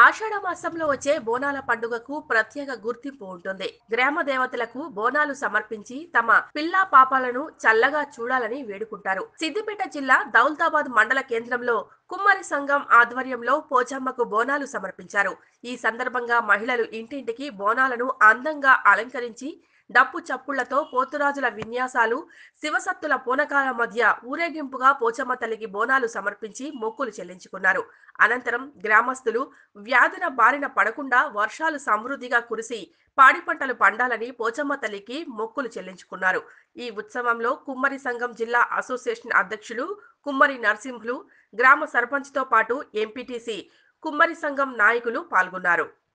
ఆషాఢ మాసంలో వచ్చే బోనాల పండుగకు ప్రత్యేక గుర్తింపు ఉంటుంది గ్రామ దేవతలకు బోనాలు సమర్పించి తమ పిల్లా పాపాలను చల్లగా చూడాలని వేడుకుంటారు సిద్దిపేట జిల్లా దౌల్తాబాద్ మండల కేంద్రంలో కుమ్మరి సంఘం ఆధ్వర్యంలో పోచమ్మకు బోనాలు సమర్పించారు ఈ సందర్భంగా మహిళలు ఇంటింటికి బోనాలను అందంగా అలంకరించి డప్పు చప్పుళ్లతో పోతురాజుల విన్యాసాలు శివసత్తుల పూనకాల మధ్య ఊరేగింపుగా పోచమ్మ తల్లికి బోనాలు సమర్పించి మొక్కులు చెల్లించుకున్నారు అనంతరం గ్రామస్తులు వ్యాధుల బారిన పడకుండా వర్షాలు సమృద్ధిగా కురిసి పాడి పంటలు పండాలని పోచమ్మ తల్లికి మొక్కులు చెల్లించుకున్నారు ఈ ఉత్సవంలో కుమ్మరి సంఘం జిల్లా అసోసియేషన్ అధ్యక్షులు కుమ్మరి నరసింహులు గ్రామ సర్పంచ్తో పాటు ఎంపీటీసీ కుమ్మరి సంఘం నాయకులు పాల్గొన్నారు